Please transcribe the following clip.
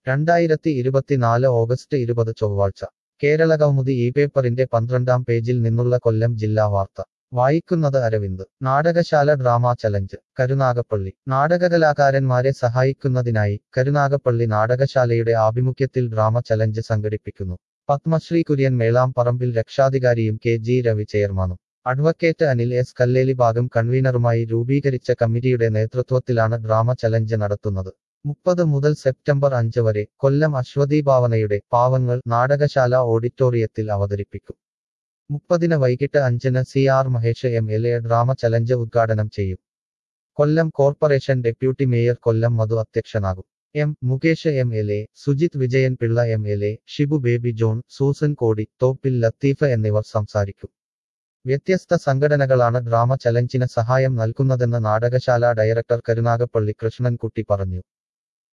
രണ്ടായിരത്തി ഇരുപത്തിനാല് ഓഗസ്റ്റ് ഇരുപത് ചൊവ്വാഴ്ച കേരള കൗമുദി ഈ പേപ്പറിന്റെ പന്ത്രണ്ടാം പേജിൽ നിന്നുള്ള കൊല്ലം ജില്ലാ വാർത്ത വായിക്കുന്നത് അരവിന്ദ് നാടകശാല ഡ്രാമ ചലഞ്ച് കരുനാഗപ്പള്ളി നാടകകലാകാരന്മാരെ സഹായിക്കുന്നതിനായി കരുനാഗപ്പള്ളി നാടകശാലയുടെ ആഭിമുഖ്യത്തിൽ ഡ്രാമ ചലഞ്ച് സംഘടിപ്പിക്കുന്നു പത്മശ്രീ കുര്യൻ മേളാം പറമ്പിൽ രക്ഷാധികാരിയും കെ ജി രവി ചെയർമാനും അഡ്വക്കേറ്റ് അനിൽ എസ് കല്ലേലി ഭാഗം കൺവീനറുമായി രൂപീകരിച്ച കമ്മിറ്റിയുടെ നേതൃത്വത്തിലാണ് ഡ്രാമ ചലഞ്ച് നടത്തുന്നത് മുപ്പത് മുതൽ സെപ്റ്റംബർ അഞ്ച് വരെ കൊല്ലം അശ്വതി ഭാവനയുടെ പാവങ്ങൾ നാടകശാല ഓഡിറ്റോറിയത്തിൽ അവതരിപ്പിക്കും മുപ്പതിന് വൈകിട്ട് അഞ്ചിന് C R Mahesh M L A drama challenge ഉദ്ഘാടനം ചെയ്യും Kollam corporation deputy mayor Kollam Madhu അധ്യക്ഷനാകും M Mukesh M L A Sujith Vijayan Pillai M L A Shibu Baby John Susan Kodi Thoppil Latheef എന്നിവർ സംസാരിക്കും വ്യത്യസ്ത സംഘടനകളാണ് ഡ്രാമ ചലഞ്ചിന് സഹായം നൽകുന്നതെന്ന് നാടകശാല ഡയറക്ടർ കരുനാഗപ്പള്ളി കൃഷ്ണൻകുട്ടി പറഞ്ഞു